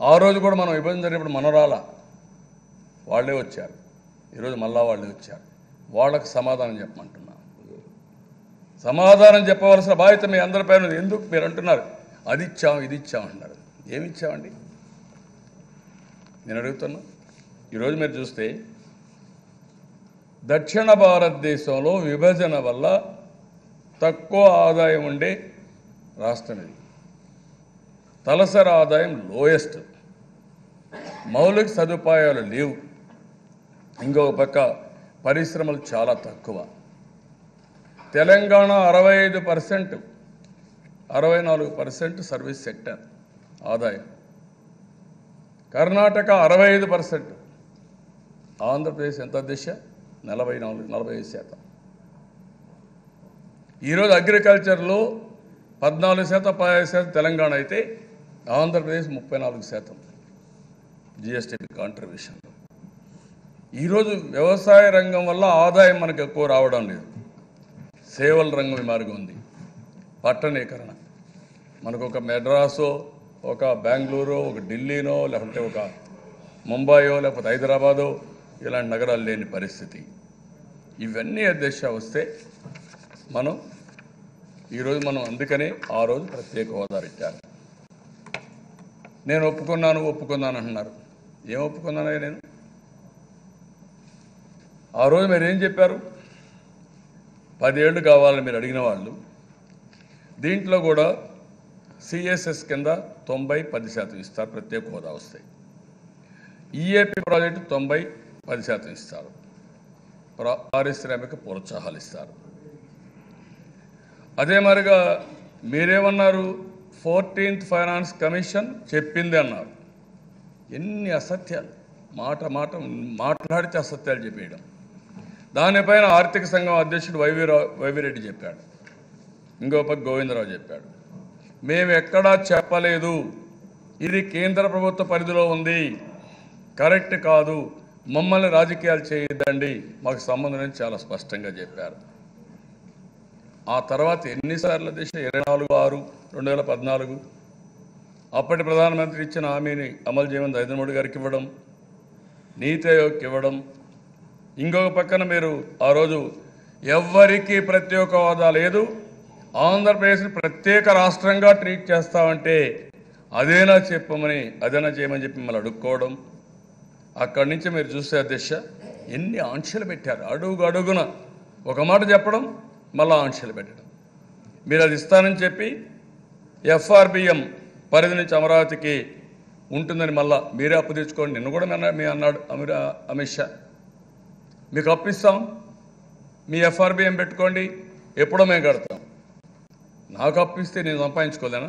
ఆ రోజు కూడా మనం ఇబ్బంది జరిగినప్పుడు మనం రాలా వాళ్ళే వచ్చారు ఈరోజు మళ్ళా వాళ్ళే వచ్చారు వాళ్ళకి సమాధానం చెప్పమంటున్నా సమాధానం చెప్పవలసిన బాధ్యత మీ అందరిపైన ఉంది. ఎందుకు మీరు అంటున్నారు అది ఇచ్చాం ఇది ఇచ్చాం అంటున్నారు ఏమి ఇచ్చామండి నేను అడుగుతున్నా ఈరోజు మీరు చూస్తే దక్షిణ భారతదేశంలో విభజన వల్ల తక్కువ ఆదాయం ఉండే రాష్ట్రం ఇది తలసరి ఆదాయం లోయెస్ట్ మౌలిక సదుపాయాలు లేవు ఇంకొక పక్క పరిశ్రమలు చాలా తక్కువ తెలంగాణ అరవై ఐదు పర్సెంట్ అరవై నాలుగు పర్సెంట్ సర్వీస్ సెక్టర్ ఆదాయం కర్ణాటక అరవై ఐదు పర్సెంట్ ఆంధ్రప్రదేశ్ ఎంత దిశ నలభై నాలుగు నలభై ఐదు శాతం ఈరోజు అగ్రికల్చర్లో పద్నాలుగు శాతం పదహైదు శాతం తెలంగాణ అయితే ఆంధ్రప్రదేశ్ ముప్పై నాలుగు శాతం జిఎస్టీ కాంట్రిబ్యూషన్ ఈరోజు వ్యవసాయ రంగం వల్ల ఆదాయం మనకు ఎక్కువ రావడం లేదు సేవల రంగం ఈ మార్గం ఉంది పట్టణీకరణ మనకు ఒక మెడ్రాసో ఒక బెంగళూరు ఒక ఢిల్లీనో లేకుంటే ఒక ముంబయో లేకపోతే హైదరాబాదో ఇలాంటి నగరాలు లేని పరిస్థితి ఇవన్నీ అధ్యక్ష వస్తే మనం ఈరోజు మనం అందుకనే ఆ రోజు ప్రత్యేక హోదా ఇచ్చారు నేను ఒప్పుకున్నాను ఒప్పుకున్నాను అంటున్నారు ఏం ఒప్పుకున్నానయ్యా నేను ఆ రోజు మీరు ఏం చెప్పారు పదేళ్ళు కావాలని మీరు అడిగిన వాళ్ళు దీంట్లో కూడా సిఎస్ఎస్ కింద తొంభై పది శాతం ఇస్తారు ప్రత్యేక హోదా వస్తాయి ఈఏపీ ప్రాజెక్టు తొంభై పది శాతం ఇస్తారు ప్రా- పారిశ్రామిక ప్రోత్సాహాలు ఇస్తారు అదే మరిగా మీరేమన్నారు ఫోర్టీన్త్ ఫైనాన్స్ కమిషన్ చెప్పింది అన్నారు ఎన్ని అసత్యాలు మాట మాట మాట్లాడితే అసత్యాలు చెప్పేయడం దానిపైన ఆర్థిక సంఘం అధ్యక్షుడు వైవిరావు వైవిరెడ్డి చెప్పాడు ఇంకో పక్క గోవిందరావు చెప్పాడు మేము ఎక్కడా చెప్పలేదు ఇది కేంద్ర ప్రభుత్వ పరిధిలో ఉంది కరెక్ట్ కాదు మమ్మల్ని రాజకీయాలు చేయొద్దండి మాకు సంబంధం లేదని చాలా స్పష్టంగా చెప్పారు ఆ తర్వాత ఎన్నిసార్లు దిశ ఇరవై నాలుగు ఆరు రెండు వేల పద్నాలుగు అప్పటి ప్రధానమంత్రి ఇచ్చిన హామీని అమలు చేయమని నరేంద్ర మోడీ గారికి ఇవ్వడం నీతి ఆయోగ్కి ఇవ్వడం ఇంకొక పక్కన మీరు ఆ రోజు ఎవ్వరికీ ప్రత్యేక హోదా లేదు ఆంధ్రప్రదేశ్ని ప్రత్యేక రాష్ట్రంగా ట్రీట్ చేస్తామంటే అదేనా చెప్పమని అదేనా చేయమని చెప్పి మిమ్మల్ని అడుక్కోవడం అక్కడి నుంచి మీరు చూస్తే దిశ ఎన్ని ఆంక్షలు పెట్టారు అడుగు అడుగున ఒక మాట చెప్పడం మళ్ళా ఆంక్షలు పెట్టడం మీరు అది ఇస్తానని చెప్పి ఎఫ్ఆర్బిఎం పరిధి నుంచి అమరావతికి ఉంటుందని మళ్ళా మీరే అప్పు తెచ్చుకోండి నిన్ను కూడా మీ అన్నా- మీ అన్నాడు అమిర్ అమిత్ షా మీకు అప్పు ఇస్తాం మీ ఎఫ్ఆర్బిఎం పెట్టుకోండి ఎప్పుడో మేము కడతాం నాకు అప్పు ఇస్తే నేను సంపాదించుకోలేనా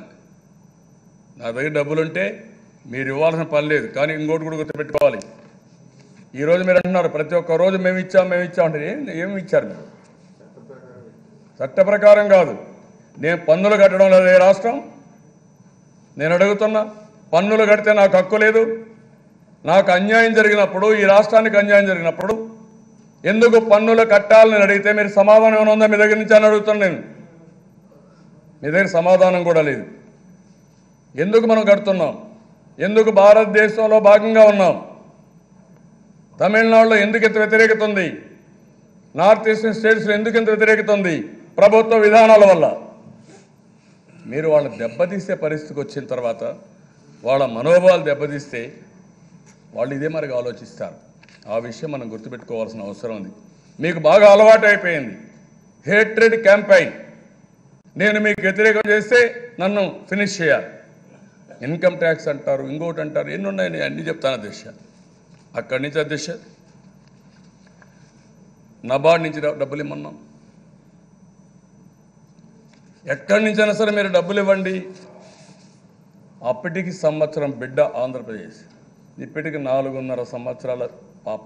నా దగ్గర డబ్బులుంటే మీరు ఇవ్వాల్సిన పని లేదు కానీ ఇంకోటి కూడా గుర్తుపెట్టుకోవాలి ఈరోజు మీరు అంటున్నారు ప్రతి ఒక్క రోజు మేము ఇచ్చాం మేము ఇచ్చాం అంటే ఏం ఏమి ఇచ్చారు మీరు చట్ట ప్రకారం కాదు నేను పన్నులు కట్టడం లేదు ఏ రాష్ట్రం నేను అడుగుతున్నా పన్నులు కడితే నాకు హక్కు లేదు నాకు అన్యాయం జరిగినప్పుడు ఈ రాష్ట్రానికి అన్యాయం జరిగినప్పుడు ఎందుకు పన్నులు కట్టాలని అడిగితే మీరు సమాధానం ఏమైనా ఉందా మీ దగ్గర నుంచి అని అడుగుతాను నేను మీ దగ్గర సమాధానం కూడా లేదు ఎందుకు మనం కడుతున్నాం ఎందుకు భారతదేశంలో భాగంగా ఉన్నాం తమిళనాడులో ఎందుకు ఇంత వ్యతిరేకత ఉంది నార్త్ ఈస్టర్న్ స్టేట్స్లో ఎందుకు ఇంత వ్యతిరేకత ఉంది ప్రభుత్వ విధానాల వల్ల మీరు వాళ్ళని దెబ్బతీసే పరిస్థితికి వచ్చిన తర్వాత వాళ్ళ మనోభావాలు దెబ్బతీస్తే వాళ్ళు ఇదే మరిగా ఆలోచిస్తారు ఆ విషయం మనం గుర్తుపెట్టుకోవాల్సిన అవసరం ఉంది మీకు బాగా అలవాటు అయిపోయింది హేట్రెడ్ క్యాంపైన్ నేను మీకు వ్యతిరేకం చేస్తే నన్ను ఫినిష్ చేయాలి ఇన్కమ్ ట్యాక్స్ అంటారు ఇంకోటి అంటారు ఎన్ని ఉన్నాయి నేను అన్ని చెప్తాను అధ్యక్ష అక్కడి నుంచి అధ్యక్ష నబార్డ్ నుంచి డ- డబ్బులు ఇమ్మన్నాం ఎక్కడి నుంచైనా సరే మీరు డబ్బులు ఇవ్వండి అప్పటికి సంవత్సరం బిడ్డ ఆంధ్రప్రదేశ్ ఇప్పటికి నాలుగున్నర సంవత్సరాల పాప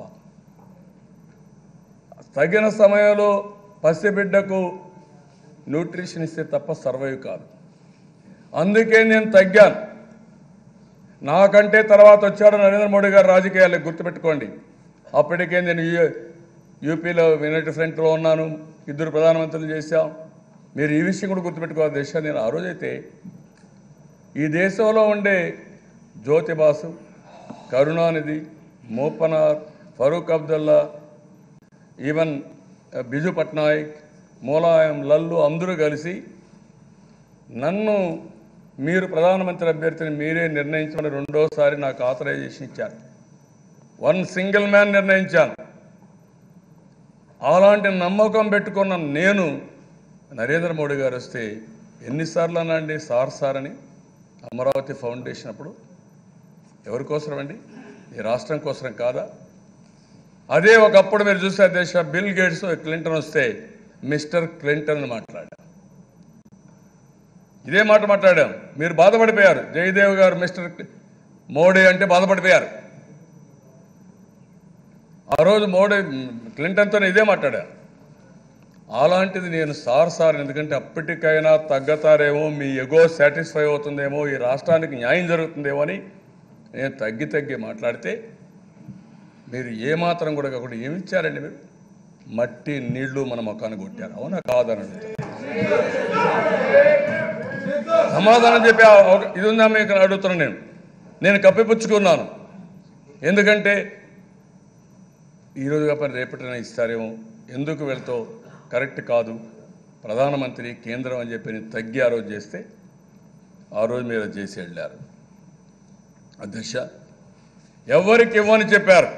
తగిన సమయంలో పసిబిడ్డకు న్యూట్రిషన్ ఇస్తే తప్ప సర్వైవ్ కాదు అందుకే నేను తగ్గాను నాకంటే తర్వాత వచ్చాడు నరేంద్ర మోడీ గారు రాజకీయాలకు గుర్తుపెట్టుకోండి అప్పటికే నేను యూ యూపీలో యునైటెడ్ ఫ్రంట్లో ఉన్నాను ఇద్దరు ప్రధానమంత్రులు చేశాం మీరు ఈ విషయం కూడా గుర్తుపెట్టుకోవాలి దేశ నేను ఆ రోజైతే ఈ దేశంలో ఉండే జ్యోతిబాసు కరుణానిధి మోపనార్ ఫరూక్ అబ్దుల్లా ఈవెన్ ఆ, బిజు పట్నాయక్ మూలాయం లల్లు అందరూ కలిసి నన్ను మీరు ప్రధానమంత్రి అభ్యర్థిని మీరే నిర్ణయించమని రెండోసారి నాకు ఆథరైజేషన్ ఇచ్చారు వన్ సింగిల్ మ్యాన్ నిర్ణయించాను అలాంటి నమ్మకం పెట్టుకున్న నేను నరేంద్ర మోడీ గారు వస్తే ఎన్నిసార్లు అనండి సార్ సార్ అని అమరావతి ఫౌండేషన్ అప్పుడు ఎవరి కోసరం అండి ఈ రాష్ట్రం కోసరం కాదా అదే ఒకప్పుడు మీరు చూసే దేశ బిల్ గేట్స్ క్లింటన్ వస్తే మిస్టర్ క్లింటన్ అని మాట్లాడాం ఇదే మాట మాట్లాడాం మీరు బాధపడిపోయారు జయదేవ్ గారు మిస్టర్ మోడీ అంటే బాధపడిపోయారు ఆ రోజు మోడీ క్లింటన్తో ఇదే మాట్లాడాను అలాంటిది నేను సార్ సార్ ఎందుకంటే అప్పటికైనా తగ్గతారేమో మీ ఎగో సాటిస్ఫై అవుతుందేమో ఈ రాష్ట్రానికి న్యాయం జరుగుతుందేమో అని నేను తగ్గి తగ్గి మాట్లాడితే మీరు ఏమాత్రం కూడా కాకుండా ఏమి ఇచ్చారండి మీరు మట్టి నీళ్లు మన ముఖాన్ని కొట్టారు అవునా కాదని అడుగుతాను సమాధానం చెప్పి ఆ ఒక- ఇది ఉందా మీకు అడుగుతున్నాను నేను నేను కప్పిపుచ్చుకున్నాను ఎందుకంటే ఈరోజు కాకపోతే రేపటిన ఇస్తారేమో ఎందుకు వెళ్తో కరెక్ట్ కాదు ప్రధానమంత్రి కేంద్రం అని చెప్పి నేను తగ్గి ఆ రోజు చేస్తే ఆ రోజు మీరు అది చేసి వెళ్ళారు అధ్యక్ష ఎవరికి ఇవ్వని చెప్పారు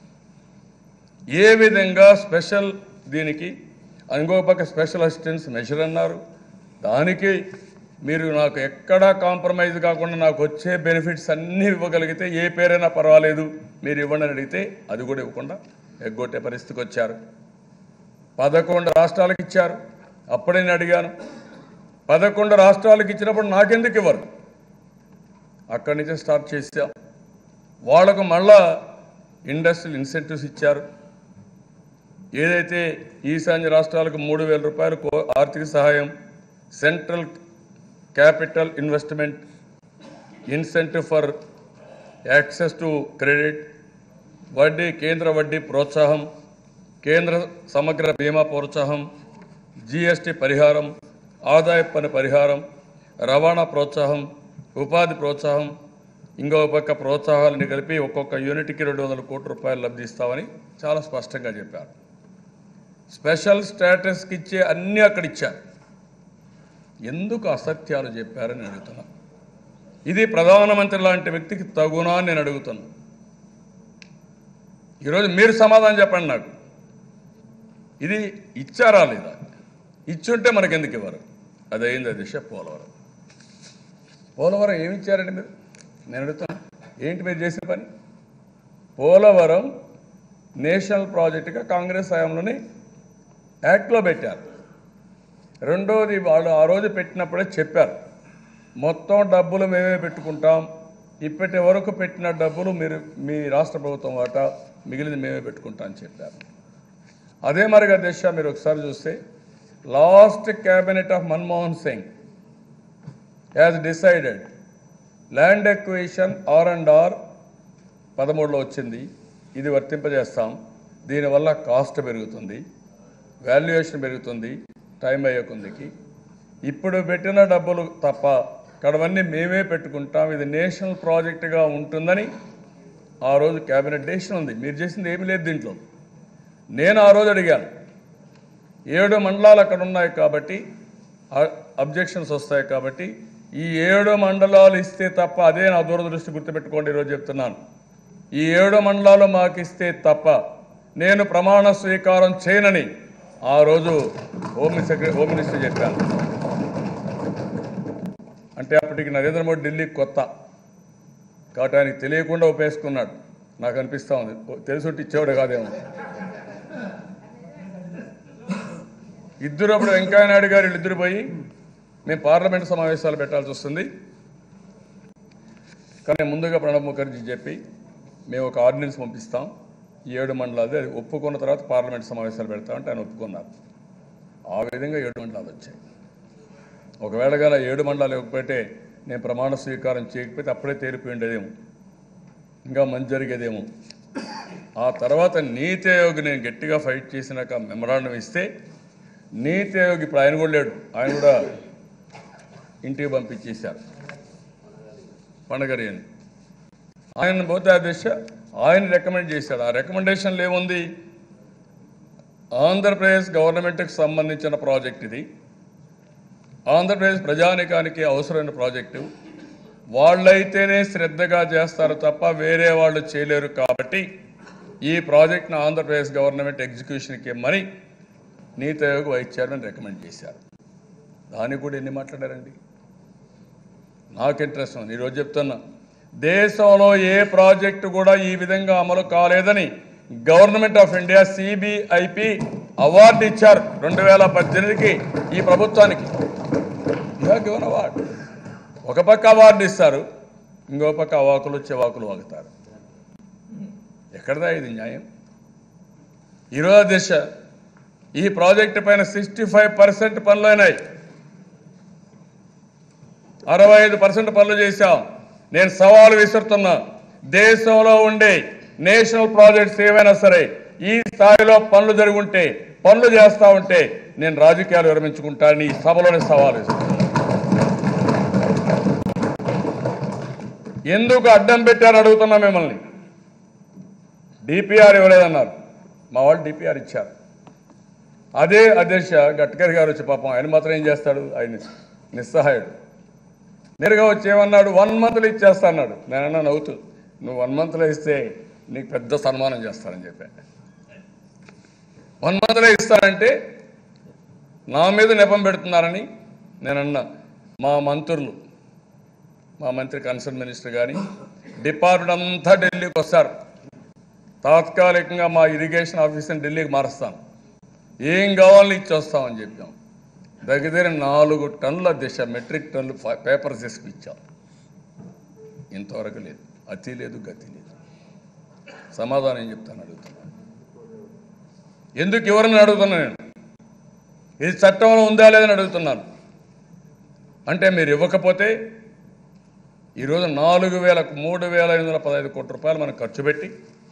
ఏ విధంగా స్పెషల్ దీనికి ఇంకొక పక్క స్పెషల్ అసిస్టెన్స్ మెషర్ అన్నారు దానికి మీరు నాకు ఎక్కడా కాంప్రమైజ్ కాకుండా నాకు వచ్చే బెనిఫిట్స్ అన్నీ ఇవ్వగలిగితే ఏ పేరైనా పర్వాలేదు మీరు ఇవ్వండి అని అడిగితే అది కూడా ఇవ్వకుండా ఎగ్గొట్టే పరిస్థితికి వచ్చారు పదకొండు రాష్ట్రాలకు ఇచ్చారు అప్పుడే నేను అడిగాను పదకొండు రాష్ట్రాలకు ఇచ్చినప్పుడు నాకెందుకు ఇవ్వరు అక్కడి నుంచే స్టార్ట్ చేశాం వాళ్ళకు మళ్ళా ఇండస్ట్రియల్ ఇన్సెంటివ్స్ ఇచ్చారు ఏదైతే ఈశాన్య రాష్ట్రాలకు మూడు వేల రూపాయలు కో- ఆర్థిక సహాయం central capital investment incentive for access to credit వడ్డీ కేంద్ర వడ్డీ ప్రోత్సాహం కేంద్ర సమగ్ర బీమా ప్రోత్సాహం జీఎస్టీ పరిహారం ఆదాయ పన్ను పరిహారం రవాణా ప్రోత్సాహం ఉపాధి ప్రోత్సాహం ఇంకో పక్క ప్రోత్సాహాలని కలిపి ఒక్కొక్క యూనిట్కి రెండు వందల కోట్ల రూపాయలు లబ్ధిస్తామని చాలా స్పష్టంగా చెప్పారు స్పెషల్ స్టేటస్కి ఇచ్చే అన్నీ అక్కడ ఇచ్చారు ఎందుకు అసత్యాలు చెప్పారని అడుగుతున్నా ఇది ప్రధానమంత్రి లాంటి వ్యక్తికి తగునా అని నేను అడుగుతున్నా ఈరోజు మీరు సమాధానం చెప్పండి నాకు ఇది ఇచ్చారా లేదా ఇచ్చుంటే మనకు ఎందుకు ఇవ్వరు అది అయింది దిశ పోలవరం పోలవరం ఏమి ఇచ్చారండి మీరు నేను అడుగుతాను ఏంటి మీరు చేసిన పని పోలవరం నేషనల్ ప్రాజెక్టుగా కాంగ్రెస్ హయాంలోనే యాక్ట్లో పెట్టారు రెండోది వాళ్ళు ఆ రోజు పెట్టినప్పుడే చెప్పారు మొత్తం డబ్బులు మేమే పెట్టుకుంటాం ఇప్పటి వరకు పెట్టిన డబ్బులు మీరు మీ రాష్ట్ర ప్రభుత్వం వాటా మిగిలింది మేమే పెట్టుకుంటాం అని చెప్పారు అదే మరిగా దిశ మీరు ఒకసారి చూస్తే last cabinet of Manmohan Singh has decided land acquisition R and R పదమూడులో వచ్చింది ఇది వర్తింపజేస్తాం దీనివల్ల కాస్ట్ పెరుగుతుంది వాల్యుయేషన్ పెరుగుతుంది టైం అయ్యే కొందికి ఇప్పుడు పెట్టిన డబ్బులు తప్ప కడవన్నీ మేమే పెట్టుకుంటాం ఇది నేషనల్ ప్రాజెక్టుగా ఉంటుందని ఆ రోజు క్యాబినెట్ డెసిషన్ ఉంది మీరు చేసింది ఏమీ లేదు దీంట్లో నేను ఆ రోజు అడిగాను ఏడు మండలాలు అక్కడ ఉన్నాయి కాబట్టి అబ్జెక్షన్స్ వస్తాయి కాబట్టి ఈ ఏడు మండలాలు ఇస్తే తప్ప అదే నా దూరదృష్టి గుర్తుపెట్టుకోండి ఈరోజు చెప్తున్నాను ఈ ఏడు మండలాలు మాకు ఇస్తే తప్ప నేను ప్రమాణ స్వీకారం చేయనని ఆ రోజు హోమ్ సెక్రటరీ హోమ్ మినిస్టర్ చెప్పాను అంటే అప్పటికి నరేంద్ర మోడీ ఢిల్లీ కొత్త కాబట్టి ఆయనకి తెలియకుండా ఉపేసుకున్నాడు నాకు అనిపిస్తా ఉంది తెలుసుంటే ఇచ్చేవాడు కాదేమో ఇద్దరు అప్పుడు వెంకయ్య నాయుడు గారు వీళ్ళిద్దరు పోయి మేము పార్లమెంట్ సమావేశాలు పెట్టాల్సి వస్తుంది కానీ ముందుగా ప్రణబ్ ముఖర్జీ చెప్పి మేము ఒక ఆర్డినెన్స్ పంపిస్తాం ఈ ఏడు మండలాలు అది ఒప్పుకున్న తర్వాత పార్లమెంట్ సమావేశాలు పెడతామంటే ఆయన ఒప్పుకున్నారు ఆ విధంగా ఏడు మండలాలు వచ్చాయి ఒకవేళ గల ఏడు మండలాలు ఇవ్వకపోతే నేను ప్రమాణ స్వీకారం చేయకపోతే అప్పుడే తేలిపోయి ఉండేదేమో ఇంకా మంచి జరిగేదేమో ఆ తర్వాత నీతి ఆయోగ్ నేను గట్టిగా ఫైట్ చేసినాక మెమరాండం ఇస్తే నీతి ఆయోగ్ ఇప్పుడు ఆయన కూడా లేడు ఆయన కూడా ఇంటికి పంపించేశారు పండగరి అని ఆయన పోతే అధ్యక్ష ఆయన రికమెండ్ చేశాడు ఆ రికమెండేషన్లు ఏముంది ఆంధ్రప్రదేశ్ గవర్నమెంట్కి సంబంధించిన ప్రాజెక్ట్ ఇది ఆంధ్రప్రదేశ్ ప్రజానికానికి అవసరమైన ప్రాజెక్టు వాళ్ళైతేనే శ్రద్ధగా చేస్తారు తప్ప వేరే వాళ్ళు చేయలేరు కాబట్టి ఈ ప్రాజెక్ట్ను ఆంధ్రప్రదేశ్ గవర్నమెంట్ ఎగ్జిక్యూషన్కి ఇమ్మని నీతి ఆయోగ్ వైస్ చైర్మన్ రికమెండ్ చేశారు దానికి కూడా ఎన్ని మాట్లాడారండి నాకు ఇంట్రెస్ట్ ఉంది ఈరోజు చెప్తున్నా దేశంలో ఏ ప్రాజెక్టు కూడా ఈ విధంగా అమలు కాలేదని government of India CBIP award ఇచ్చారు రెండు వేల పద్దెనిమిదికి ఈ ప్రభుత్వానికి గివన్ అవార్డు ఒక పక్క అవార్డు ఇస్తారు ఇంకో పక్క అవాకులు వచ్చే వాకులు వాగుతారు ఎక్కడదా ఇది న్యాయం ఈరోజు దిశ ఈ ప్రాజెక్టు పైన సిక్స్టీ ఫైవ్ పర్సెంట్ పనులు అయినాయి అరవై ఐదు పర్సెంట్ పనులు చేశాం నేను సవాలు విసురుతున్నా దేశంలో ఉండే నేషనల్ ప్రాజెక్ట్స్ ఏవైనా సరే ఈ స్థాయిలో పనులు జరిగి ఉంటే పనులు చేస్తా ఉంటే నేను రాజకీయాలు విరమించుకుంటానని ఈ సభలోనే సవాలు విసురుతున్నా ఎందుకు అడ్డం పెట్టారు అడుగుతున్నా మిమ్మల్ని డిపిఆర్ ఇవ్వలేదన్నారు మా వాళ్ళు డిపిఆర్ ఇచ్చారు అదే అధ్యక్ష గడ్కరీ గారు వచ్చి పాపం ఆయన మాత్రం ఏం చేస్తాడు ఆయన నిస్సహాయుడు నేరుగా వచ్చి ఏమన్నాడు వన్ మంత్లో ఇచ్చేస్తా అన్నాడు నేనన్నా నవ్వుతూ నువ్వు వన్ మంత్లో ఇస్తే నీకు పెద్ద సన్మానం చేస్తానని చెప్పా వన్ మంత్లో ఇస్తానంటే నా మీద నెపం పెడుతున్నారని నేనన్నా మా మంత్రులు మా మంత్రి కన్సర్న్ మినిస్టర్ కానీ డిపార్ట్మెంట్ అంతా ఢిల్లీకి వస్తారు తాత్కాలికంగా మా ఇరిగేషన్ ఆఫీస్ని ఢిల్లీకి మారుస్తాను ఏం కావాలని ఇచ్చొస్తామని చెప్పాం దగ్గర దగ్గర నాలుగు టన్నుల దిశ మెట్రిక్ టన్నులు ఫ- పేపర్స్ తీసుకు ఇచ్చాం ఇంతవరకు లేదు అతి లేదు గతి లేదు సమాధానం ఏం చెప్తాను అడుగుతున్నాను ఎందుకు ఎవరిని అడుగుతున్నా నేను ఇది చట్టంలో ఉందా లేదని అడుగుతున్నాను అంటే మీరు ఇవ్వకపోతే ఈరోజు నాలుగు వేల మూడు వేల ఐదు వందల పదహైదు కోట్ల రూపాయలు మనం ఖర్చు పెట్టి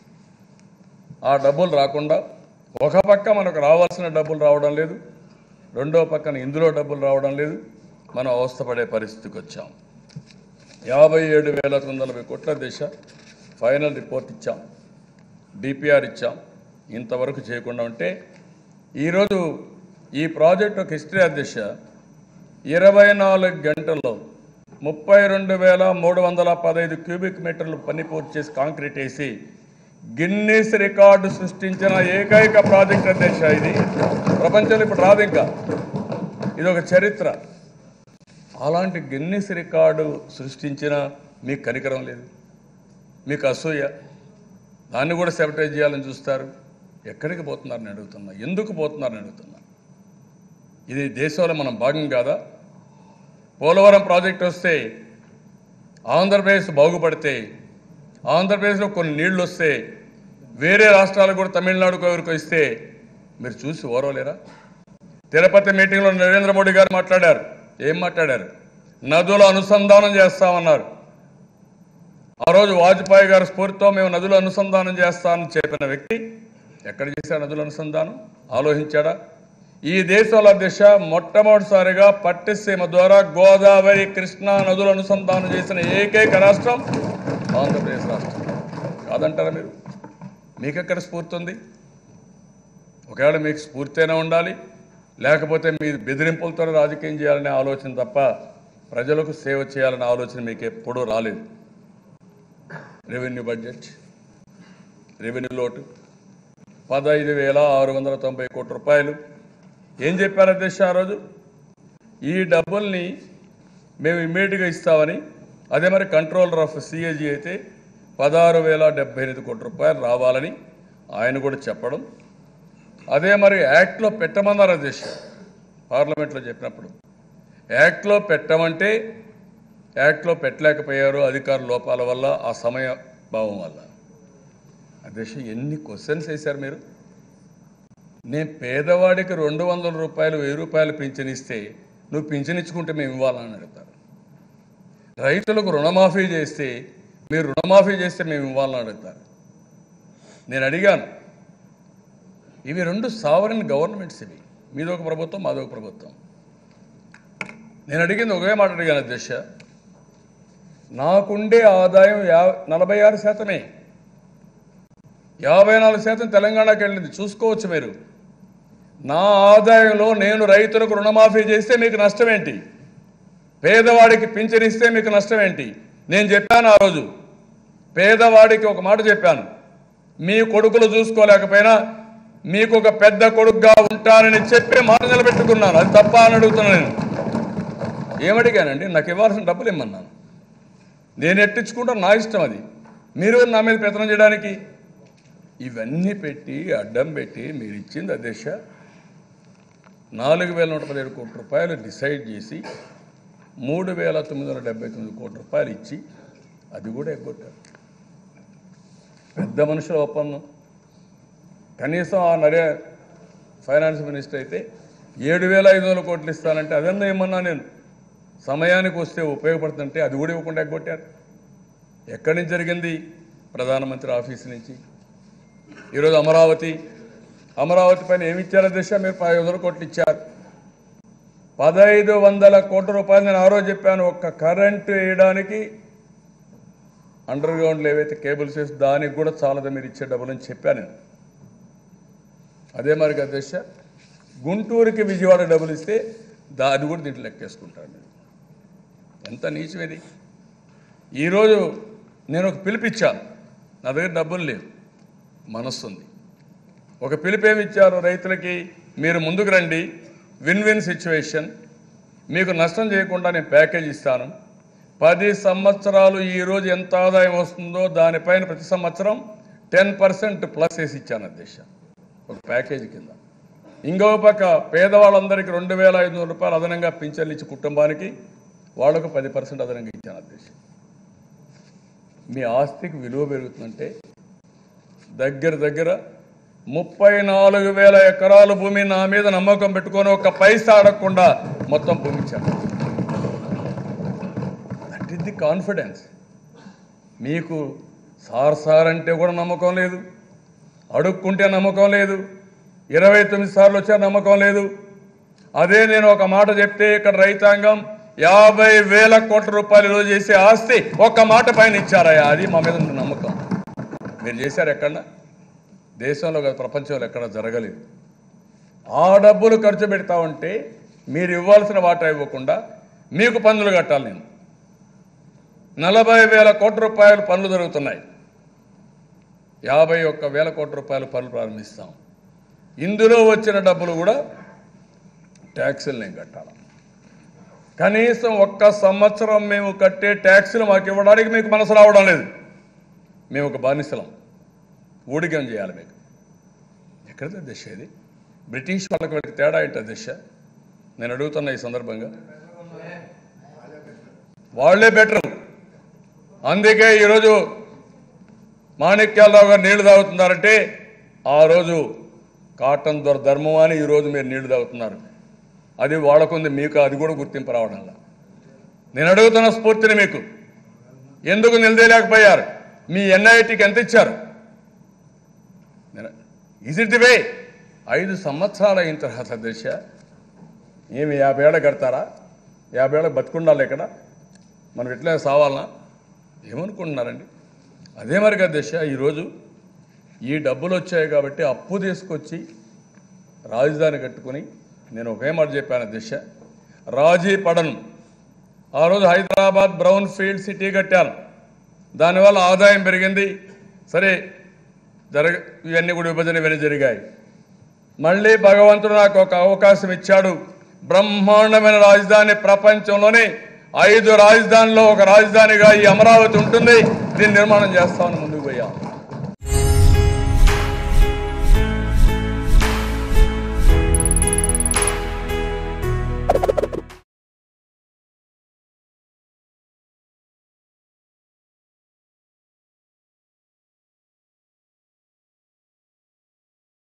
ఆ డబ్బులు రాకుండా ఒక పక్క మనకు రావాల్సిన డబ్బులు రావడం లేదు రెండో పక్కన ఇందులో డబ్బులు రావడం లేదు మనం అవస్థపడే పరిస్థితికి వచ్చాం యాభై ఏడు వేల తొమ్మిది వందల నలభై కోట్ల దిశ ఫైనల్ రిపోర్ట్ ఇచ్చాం డిపిఆర్ ఇచ్చాం ఇంతవరకు చేయకుండా ఉంటే ఈరోజు ఈ ప్రాజెక్ట్ ఒక హిస్టరీ అధ్యక్ష ఇరవై నాలుగు గంటల్లో ముప్పై రెండు వేల మూడు వందల పదహైదు క్యూబిక్ మీటర్లు పని పూర్తి చేసి కాంక్రీట్ వేసి గిన్నీస్ రికార్డు సృష్టించిన ఏకైక ప్రాజెక్ట్ అధ్యక్ష ఇది ప్రపంచంలో ఇప్పుడు రాదు ఇంకా ఇది ఒక చరిత్ర అలాంటి గిన్నీస్ రికార్డు సృష్టించిన మీకు కనికరం లేదు మీకు అసూయ దాన్ని కూడా సెపరేట్ చేయాలని చూస్తారు ఎక్కడికి పోతున్నారని అడుగుతున్నా ఎందుకు పోతున్నారని అడుగుతున్నా ఇది దేశంలో మనం భాగం కాదా పోలవరం ప్రాజెక్ట్ వస్తే ఆంధ్రప్రదేశ్ బాగుపడితే ఆంధ్రప్రదేశ్లో కొన్ని నీళ్లు వస్తే వేరే రాష్ట్రాలకు కూడా తమిళనాడుకు ఎవరికో ఇస్తే మీరు చూసి ఓరవలేరా తిరుపతి మీటింగ్లో నరేంద్ర మోడీ గారు మాట్లాడారు ఏం మాట్లాడారు నదుల అనుసంధానం చేస్తామన్నారు ఆ రోజు వాజ్పేయి గారి స్ఫూర్తితో మేము నదుల అనుసంధానం చేస్తామని చెప్పిన వ్యక్తి ఎక్కడ చేశారు నదుల అనుసంధానం ఆలోచించాడా ఈ దేశంలో దిశ మొట్టమొదటిసారిగా పట్టిసీమ ద్వారా గోదావరి కృష్ణా నదుల అనుసంధానం చేసిన ఏకైక రాష్ట్రం ఆంధ్రప్రదేశ్ రాష్ట్రం కాదంటారా మీరు మీకెక్కడ స్ఫూర్తి ఉంది ఒకవేళ మీకు స్ఫూర్తి అయినా ఉండాలి లేకపోతే మీ బెదిరింపులతో రాజకీయం చేయాలనే ఆలోచన తప్ప ప్రజలకు సేవ చేయాలనే ఆలోచన మీకు ఎప్పుడూ రాలేదు రెవెన్యూ బడ్జెట్ రెవెన్యూ లోటు పదహైదు వేల ఆరు వందల తొంభై కోట్ల రూపాయలు ఏం చెప్పారు అధ్యక్ష ఆ రోజు ఈ డబ్బుల్ని మేము ఇమ్మీడియట్గా ఇస్తామని అదే మరి కంట్రోలర్ ఆఫ్ సిఏజీ అయితే పదహారు వేల డెబ్బై ఎనిమిది కోట్ల రూపాయలు రావాలని ఆయన కూడా చెప్పడం అదే మరి యాక్ట్లో పెట్టమన్నారు అధ్యక్ష పార్లమెంట్లో చెప్పినప్పుడు యాక్ట్లో పెట్టమంటే యాక్ట్లో పెట్టలేకపోయారు అధికార లోపాల వల్ల ఆ సమయ భావం వల్ల అధ్యక్ష ఎన్ని క్వశ్చన్స్ వేశారు మీరు నేను పేదవాడికి రెండు వందల రూపాయలు వెయ్యి రూపాయలు పింఛన్ ఇస్తే నువ్వు పింఛన్ ఇచ్చుకుంటే మేము ఇవ్వాలని అడుగుతారు రైతులకు రుణమాఫీ చేస్తే మీరు రుణమాఫీ చేస్తే మేము ఇవ్వాలని అడుగుతారు నేను అడిగాను ఇవి రెండు సావరిన్ గవర్నమెంట్స్ ఇవి మీదొక ప్రభుత్వం మాదొక ప్రభుత్వం నేను అడిగింది ఒకే మాట అడిగాను అధ్యక్ష నాకుండే ఆదాయం యా నలభై ఆరు శాతమే యాభై నాలుగు శాతం తెలంగాణకి వెళ్ళింది చూసుకోవచ్చు మీరు నా ఆదాయంలో నేను రైతులకు రుణమాఫీ చేస్తే మీకు నష్టం ఏంటి పేదవాడికి పింఛనిస్తే మీకు నష్టం ఏంటి నేను చెప్పాను ఆ రోజు పేదవాడికి ఒక మాట చెప్పాను మీ కొడుకులు చూసుకోలేకపోయినా మీకు ఒక పెద్ద కొడుకుగా ఉంటానని చెప్పి మాట నిలబెట్టుకున్నాను అది తప్ప అని అడుగుతున్నాను నేను ఏమడిగానండి నాకు ఇవ్వాల్సిన డబ్బులు ఇమ్మన్నాను నేను ఎట్టించుకుంటా నా ఇష్టం అది మీరు నా మీద పెత్తనం చేయడానికి ఇవన్నీ పెట్టి అడ్డం పెట్టి మీరు ఇచ్చింది అధ్యక్ష నాలుగు వేల నూట పదిహేడు కోట్ల రూపాయలు డిసైడ్ చేసి మూడు వేల తొమ్మిది వందల డెబ్బై తొమ్మిది కోట్ల రూపాయలు ఇచ్చి అది కూడా ఎగ్గొట్టారు పెద్ద మనుషుల ఒప్పందం కనీసం ఆ నరే ఫైనాన్స్ మినిస్టర్ అయితే ఏడు వేల ఐదు వందల కోట్లు ఇస్తానంటే అదన్నా ఏమన్నా నేను సమయానికి వస్తే ఉపయోగపడుతుంటే అది కూడా ఇవ్వకుండా ఎగ్గొట్టారు ఎక్కడి నుంచి జరిగింది ప్రధానమంత్రి ఆఫీస్ నుంచి ఈరోజు అమరావతి అమరావతి పైన ఏమి ఇచ్చారో దిశ మీరు పది వందల కోట్లు ఇచ్చారు పదహైదు వందల కోట్ల రూపాయలు నేను ఆ రోజు చెప్పాను ఒక్క కరెంటు వేయడానికి అండర్ గ్రౌండ్లో ఏవైతే కేబుల్స్ వేసి దానికి కూడా చాలదు మీరు ఇచ్చే డబ్బులు అని చెప్పాను నేను అదే మరి అధ్యక్ష గుంటూరుకి విజయవాడ డబ్బులు ఇస్తే దా అది కూడా దీంట్లో లెక్కేసుకుంటాను నేను ఎంత నీచం ఇది ఈరోజు నేను ఒక పిలిపిచ్చాను నా దగ్గర డబ్బులు లేవు మనస్సు ఉంది ఒక పిలుపు ఏమి ఇచ్చారు రైతులకి మీరు ముందుకు రండి విన్ విన్ సిచ్యువేషన్ మీకు నష్టం చేయకుండా నేను ప్యాకేజ్ ఇస్తాను పది సంవత్సరాలు ఈరోజు ఎంత ఆదాయం వస్తుందో దానిపైన ప్రతి సంవత్సరం టెన్ పర్సెంట్ ప్లస్ వేసి ఇచ్చాను అధ్యక్ష ఒక ప్యాకేజీ కింద ఇంకో పక్క పేదవాళ్ళందరికీ రెండు వేల ఐదు వందల రూపాయలు అదనంగా పింఛన్లు ఇచ్చి కుటుంబానికి వాళ్ళకు పది పర్సెంట్ అదనంగా ఇచ్చాను అధ్యక్ష మీ ఆస్తికి విలువ పెరుగుతుందంటే దగ్గర దగ్గర ముప్పై నాలుగు వేల ఎకరాల భూమి నా మీద నమ్మకం పెట్టుకొని ఒక పైసా అడగకుండా మొత్తం భూమి ఇచ్చాను దట్ ఈస్ ది కాన్ఫిడెన్స్ మీకు సార్ సార్ అంటే కూడా నమ్మకం లేదు అడుక్కుంటే నమ్మకం లేదు ఇరవై తొమ్మిది సార్లు వచ్చా నమ్మకం లేదు అదే నేను ఒక మాట చెప్తే ఇక్కడ రైతాంగం యాభై వేల కోట్ల రూపాయలు ఈరోజు చేసే ఆస్తి ఒక్క మాట పైన ఇచ్చారయ్యా అది మా మీద ఉన్న నమ్మకం మీరు చేశారు ఎక్కడన్నా దేశంలో కాదు ప్రపంచంలో ఎక్కడ జరగలేదు ఆ డబ్బులు ఖర్చు పెడతా ఉంటే మీరు ఇవ్వాల్సిన వాటా ఇవ్వకుండా మీకు పన్నులు కట్టాలి నేను నలభై వేల కోట్ల రూపాయలు పనులు జరుగుతున్నాయి యాభై ఒక్క వేల కోట్ల రూపాయలు పనులు ప్రారంభిస్తాం ఇందులో వచ్చిన డబ్బులు కూడా ట్యాక్సులు నేను కట్టాలి కనీసం ఒక్క సంవత్సరం మేము కట్టే ట్యాక్సులు మాకు ఇవ్వడానికి మీకు మనసు రావడం లేదు మేము ఒక బానిసలం ఊడిగం చేయాలి మీకు ఎక్కడిది దిశ ఇది బ్రిటిష్ వాళ్ళకి వీళ్ళకి తేడా ఏంటి దిశ నేను అడుగుతున్నా ఈ సందర్భంగా వాళ్ళే బెటర్ అందుకే ఈరోజు మాణిక్యాలరావు గారు నీళ్లు తాగుతున్నారంటే ఆ రోజు కాటన్ దొర ధర్మం అని ఈరోజు మీరు నీళ్లు తాగుతున్నారు అది వాళ్ళకుంది మీకు అది కూడా గుర్తింపు రావడంలా నేను అడుగుతున్న స్ఫూర్తిని మీకు ఎందుకు నిలదేయలేకపోయారు మీ ఎన్ఐటికి ఎంత ఇచ్చారు ఈజ్ ఇట్ ది వే ఐదు సంవత్సరాలు అయిన తర్వాత దశ ఏమి యాభై ఏళ్ళ కడతారా యాభై ఏళ్ళ బతుకుండాలి ఇక్కడ మనం ఎట్లా సావాలనా ఏమనుకుంటున్నారండి అదే మరి కదా దశ ఈరోజు ఈ డబ్బులు వచ్చాయి కాబట్టి అప్పు తీసుకొచ్చి రాజధాని కట్టుకొని నేను ఒకే మాట చెప్పాను దిశ రాజీ పడను ఆ రోజు హైదరాబాద్ బ్రౌన్ ఫీల్డ్ సిటీ కట్టాను దానివల్ల ఆదాయం పెరిగింది సరే జరగ ఇవన్నీ కూడా విభజన ఇవన్నీ జరిగాయి మళ్ళీ భగవంతుడు నాకు ఒక అవకాశం ఇచ్చాడు బ్రహ్మాండమైన రాజధాని ప్రపంచంలోనే ఐదు రాజధానిలో ఒక రాజధానిగా ఈ అమరావతి ఉంటుంది దీన్ని నిర్మాణం చేస్తామని ముందుకు పోయాం